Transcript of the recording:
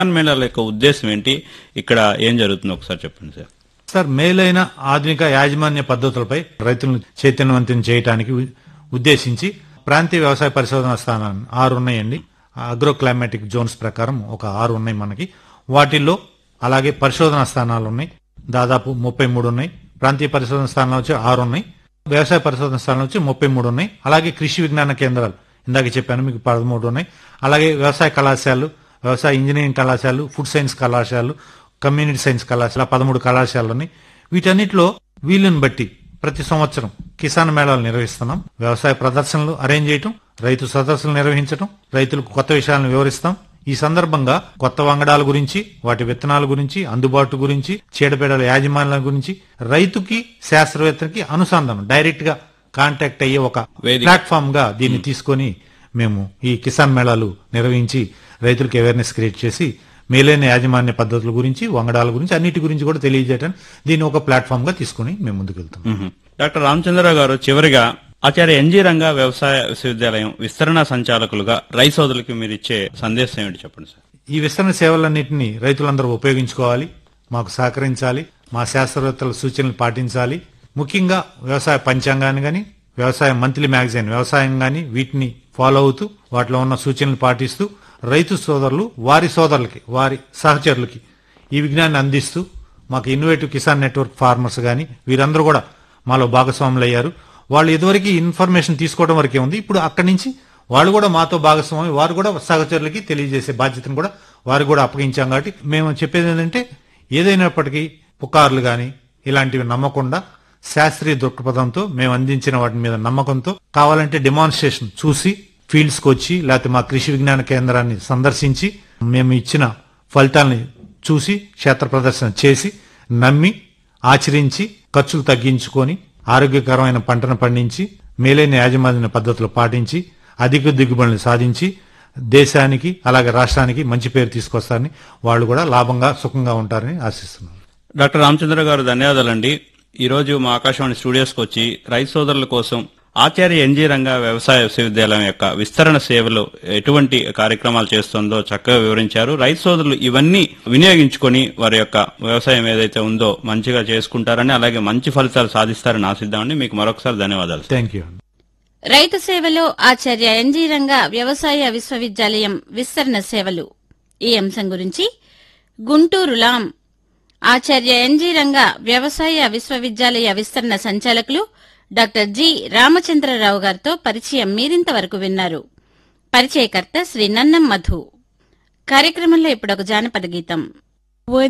కిసాన్ మేళాల యొక్క ఉద్దేశం ఏంటి ఇక్కడ ఏం జరుగుతుందో ఒకసారి చెప్పండి సార్ సార్ మేలైన ఆధునిక యాజమాన్య పద్ధతులపై రైతులను చైతన్యవంతం చేయడానికి ఉ- ఉద్దేశించి ప్రాంతీయ వ్యవసాయ పరిశోధన స్థానాలు ఆరు ఉన్నాయండి అగ్రో క్లైమాటిక్ జోన్స్ ప్రకారం ఒక ఆరు ఉన్నాయి మనకి వాటిల్లో అలాగే పరిశోధన స్థానాలు ఉన్నాయి దాదాపు ముప్పై మూడు ఉన్నాయి ప్రాంతీయ పరిశోధన స్థానాలు వచ్చి ఆరు ఉన్నాయి వ్యవసాయ పరిశోధన స్థానాలు వచ్చి ముప్పై మూడు ఉన్నాయి అలాగే కృషి విజ్ఞాన కేంద్రాలు ఇందాక చెప్పాను మీకు పదమూడు ఉన్నాయి అలాగే వ్యవసాయ కళాశాలలు వ్యవసాయ ఇంజనీరింగ్ కళాశాలలు ఫుడ్ సైన్స్ కళాశాలలు కమ్యూనిటీ సైన్స్ కళాశాల పదమూడు కళాశాలలు ఉన్నాయి వీటన్నిటిలో వీలుని బట్టి ప్రతి సంవత్సరం కిసాన్ మేళాలు నిర్వహిస్తున్నాం వ్యవసాయ ప్రదర్శనలు అరేంజ్ చేయటం రైతు సదస్సులు నిర్వహించటం రైతులకు కొత్త విషయాలను వివరిస్తాం ఈ సందర్భంగా కొత్త వంగడాల గురించి వాటి విత్తనాల గురించి అందుబాటు గురించి చీడపీడల యాజమాన్యాల గురించి రైతుకి శాస్త్రవేత్తకి అనుసంధానం డైరెక్ట్ గా కాంటాక్ట్ అయ్యే ఒక వేదిక. ప్లాట్ఫామ్ గా దీన్ని తీసుకొని మేము ఈ కిసాన్ మేళాలు నిర్వహించి రైతులకు అవేర్నెస్ క్రియేట్ చేసి మేలైన యాజమాన్య పద్ధతుల గురించి వంగడాల గురించి అన్నిటి గురించి కూడా తెలియజేయడానికి దీన్ని ఒక ప్లాట్ఫామ్ గా తీసుకుని మేము ముందుకు వెళ్తాం మ్మ్. డాక్టర్ రామచంద్రరావు గారు చివరిగా ఆచార్య ఎన్జీ రంగా వ్యవసాయ విశ్వవిద్యాలయం విస్తరణ సంచాలకులుగా రైతు సోదరులకి మీరు ఇచ్చే సందేశం ఏంటి చెప్పండి సార్ ఈ విస్తరణ సేవలన్నింటినీ రైతులందరూ ఉపయోగించుకోవాలి మాకు సహకరించాలి మా శాస్త్రవేత్తల సూచనలు పాటించాలి ముఖ్యంగా వ్యవసాయ పంచాంగాన్ని గాని వ్యవసాయ మంత్లీ మ్యాగజైన్ వ్యవసాయం గాని వీటిని ఫాలో అవుతూ వాటిలో ఉన్న సూచనలు పాటిస్తూ రైతు సోదరులు వారి సోదరులకి వారి సహచరులకి ఈ విజ్ఞానాన్ని అందిస్తూ మాకు ఇన్నోవేటివ్ కిసాన్ నెట్వర్క్ ఫార్మర్స్ గాని వీరందరూ కూడా మాలో భాగస్వాములు అయ్యారు వాళ్ళు ఇదివరకు ఇన్ఫర్మేషన్ తీసుకోవడం వరకే ఉంది ఇప్పుడు అక్కడి నుంచి వాళ్ళు కూడా మాతో భాగస్వామి వారు కూడా సహచరులకి తెలియజేసే బాధ్యతను కూడా వారు కూడా అప్పగించాం కాబట్టి మేము చెప్పేది ఏంటంటే ఏదైనప్పటికీ పుకార్లు గాని ఇలాంటివి నమ్మకుండా శాస్త్రీయ దృక్పథంతో మేము అందించిన వాటి మీద నమ్మకంతో కావాలంటే డెమాన్స్ట్రేషన్ చూసి ఫీల్డ్స్ కి వచ్చి లేకపోతే మా కృషి విజ్ఞాన కేంద్రాన్ని సందర్శించి మేము ఇచ్చిన ఫలితాలని చూసి క్షేత్ర ప్రదర్శన చేసి నమ్మి ఆచరించి ఖర్చులు తగ్గించుకొని ఆరోగ్యకరమైన పంటను పండించి మేలైన యాజమాన్య పద్ధతులు పాటించి అధిక దిగుబడులు సాధించి దేశానికి అలాగే రాష్ట్రానికి మంచి పేరు తీసుకొస్తారని వాళ్ళు కూడా లాభంగా సుఖంగా ఉంటారని ఆశిస్తున్నాను డాక్టర్ రామచంద్ర గారు ధన్యవాదాలండి ఈ రోజు మా ఆకాశవాణి స్టూడియోస్కి వచ్చి రైతు సోదరుల కోసం ఆచార్య ఎన్జీ రంగా వ్యవసాయ విశ్వవిద్యాలయం యొక్క విస్తరణ సేవలు ఎటువంటి కార్యక్రమాలు చేస్తుందో చక్కగా వివరించారు రైతు సోదరులు ఇవన్నీ వినియోగించుకొని వారి యొక్క వ్యవసాయం ఏదైతే ఉందో మంచిగా చేసుకుంటారని అలాగే మంచి ఫలితాలు సాధిస్తారని ఆశిద్దామని మీకు మరొకసారి ధన్యవాదాలు థ్యాంక్ యూ రైతు సేవలో ఆచార్య ఎన్జీ రంగా వ్యవసాయ విశ్వవిద్యాలయం విస్తరణ సేవలు ఈ అంశం గురించి గుంటూరు లాం ఆచార్య ఎన్జీ రంగా వ్యవసాయ విశ్వవిద్యాలయ విస్తరణ సంచాలకులు డాక్టర్ జి రామచంద్రరావు గారితో పరిచయం మీరింతవరకు విన్నారు పరిచయకర్త శ్రీ నన్నం మధు కార్యక్రమంలో ఇప్పుడొక జానపద గీతం